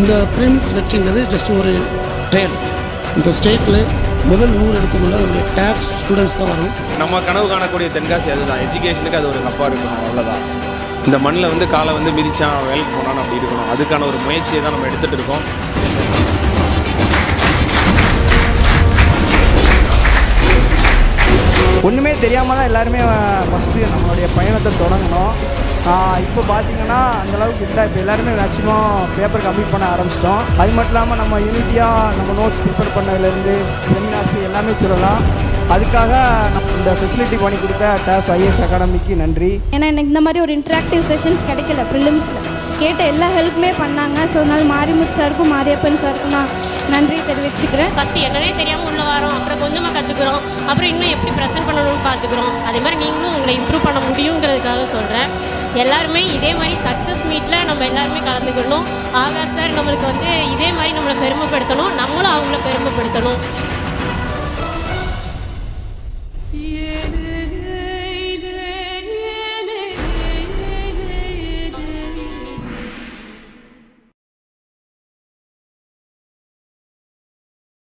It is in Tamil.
இந்த பிரின்ஸ் வெற்றிங்கிறது ஜஸ்ட் ஒரு ட்ரையல் இந்த ஸ்டேட்டில் முதல் நூறு எடுத்துக்கொள்ள நம்முடைய டேக்ஸ் ஸ்டூடெண்ட்ஸ் தான் வரும் நம்ம கனவு காணக்கூடிய தென்காசி அதுதான் எஜுகேஷனுக்கு அது ஒரு ஹப்பாக இருக்கணும் அவ்வளோதான் இந்த மண்ணில் வந்து காலை வந்து மிதிச்சான் வேலைக்கு போனான்னு அப்படி இருக்கணும் அதுக்கான ஒரு முயற்சியை தான் நம்ம எடுத்துகிட்டு இருக்கோம் ஒன்றுமே தெரியாமல் தான் எல்லாருமே ஃபஸ்ட்டு நம்மளுடைய பயணத்தை தொடங்கினோம் இப்போ பார்த்தீங்கன்னா அந்தளவுக்கு இல்லை இப்போ எல்லாருமே மேக்ஸிமம் பேப்பர் கம்ப்ளீட் பண்ண ஆரம்பிச்சிட்டோம் அது மட்டும் இல்லாமல் நம்ம யூனிட்டியாக நம்ம நோட்ஸ் ப்ரிப்பேர் பண்ணதுலேருந்து செமினார்ஸ் எல்லாமே சொல்லலாம் அதுக்காக நம்ம இந்த ஃபெசிலிட்டி பண்ணி கொடுத்த டேஃப் ஐஏஎஸ் அகாடமிக்கு நன்றி ஏன்னா எனக்கு இந்த மாதிரி ஒரு இன்ட்ராக்டிவ் செஷன்ஸ் கிடைக்கல ப்ரிலிம்ஸில் கேட்ட எல்லா ஹெல்ப்புமே பண்ணாங்க ஸோ அதனால மாரிமுத் சாருக்கும் மாரியப்பன் சாருக்கும் நான் நன்றி தெரிவிச்சுக்கிறேன் ஃபஸ்ட்டு என்னன்னே தெரியாமல் உள்ள வரோம் அப்புறம் கொஞ்சமாக கற்றுக்குறோம் அப்புறம் இன்னும் எப்படி ப்ரெசென்ட் பண்ணணும்னு பார்த்துக்குறோம் அதே மாதிரி நீங்களும் உங்களை இம்ப்ரூவ் பண்ண முடியுங்கிறதுக்காக சொல்கிறேன் எல்லாருமே இதே மாதிரி சக்ஸஸ் மீட்டில் நம்ம எல்லாருமே கலந்துக்கணும் ஆகாஷ் சார் நம்மளுக்கு வந்து இதே மாதிரி நம்மளை பெருமைப்படுத்தணும் நம்மளும் அவங்கள பெருமைப்படுத்தணும்